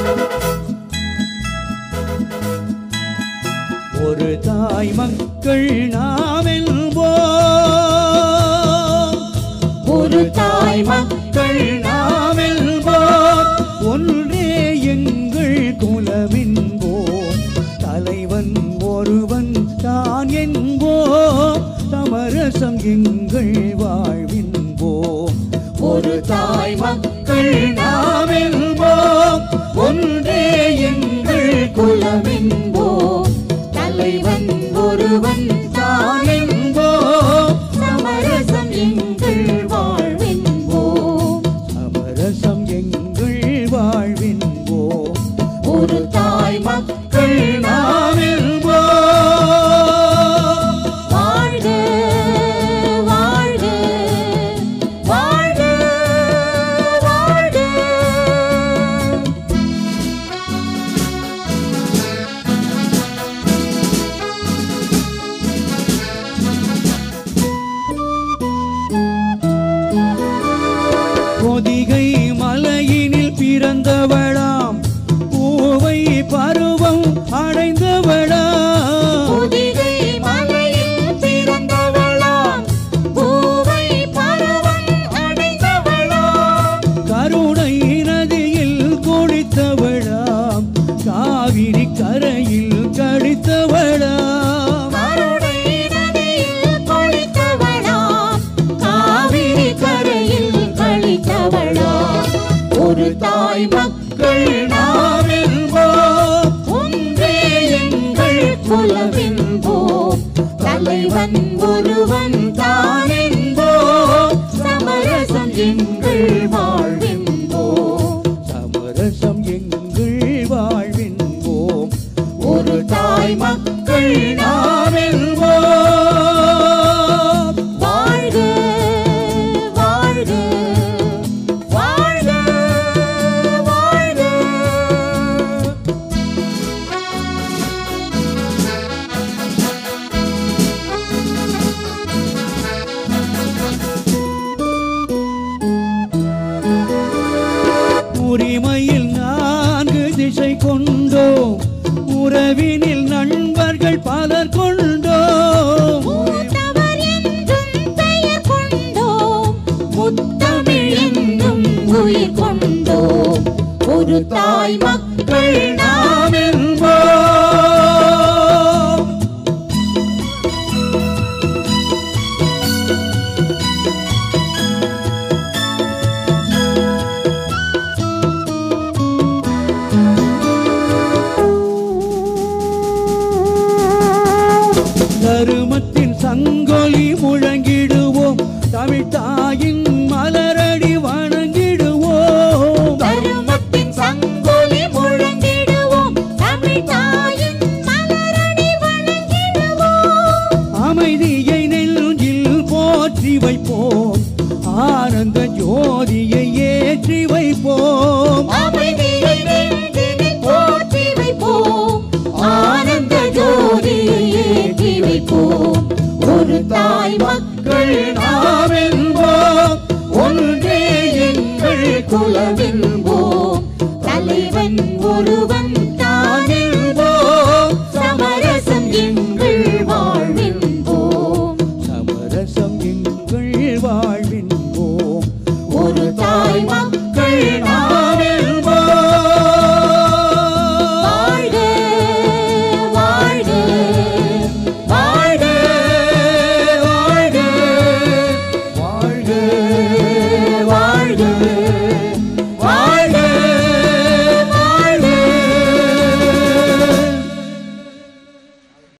ஒரு தாய் மக்கள் நாமென்போம் ஒரு தாய் மக்கள் நாமென்போம் ஒன்றே எங்கள் குலமென்போம் தலைவன் ஒருவன் தான் என்போம் சமரசம் எங்கள் வாழ்வின்போம் ஒரு தாய் மக்கள் நாமென்போம் ஒன்றே எங்கள் குலமென்போம் தலைவன் ஒருவன் தான் என்போம் சமரசம் எங்கள் வாழ்வென்போம் சமரசம் எங்கள் வாழ்வின்போம் ஒரு தாய் மக்கள் நாமென்போம் வாழ்க வாழ்க வாழ்க வாழ்க பொதிகை மலையினில் பிறந்தவளாம் பூவை பருவம் அடைந்தவளாம் பொதிகை மலையில் பிறந்தவளாம் பூவை பருவம் அடைந்தவளாம் கருணை நதியில் குளித்தவளாம் காவிரி கரையில் கடித்தவளாம் கருணை நதியில் குளித்தவளாம் காவிரி கரையில் கழித்தவளாம் ஒரு தாய் மக்கள் நாமென்போம் ஒன்றே எங்கள் குலவென்போம் தலைவன் ஒருவன் தானென்போம் சமரசம் எங்கள் வாழ்வென்போம் சமரசம் எங்கள் வாழ்வின்போம் ஒரு தாய் மக்கள் நாமென்போம் வாழ்க வாழ்க வாழ்க வாழ்க உரிமையில் நான்கு திசை கொண்டோம் உறவினில் நண்பர்கள் பலர் கொண்டோம் மூத்தவர் என்றும் பெயர் கொண்டோம் முத்தமிழ் என்னும் உயிர் கொண்டோம் ஒரு தாய் மக்கள் நாம் நாமென்போம் தருமத்தின் சங்கொலி முழங்கிடுவோம் தமிழ் தாயின் மலரடி வணங்கிடுவோம் தருமத்தின் சங்கொலி முழங்கிடுவோம் தமிழ் தாயின் மலரடி வணங்கிடுவோம் அமைதியை நெஞ்சில் போற்றி வைப்போம் ஆனந்த ஜோதியை ஏற்றி வைப்போம் அமைதியை நெஞ்சினில் போற்றி வைப்போம் ஆனந்த ஜோதியை ஏற்றி வைப்போம் ஒரு தாய் மக்கள் நாம் நாமென்போம்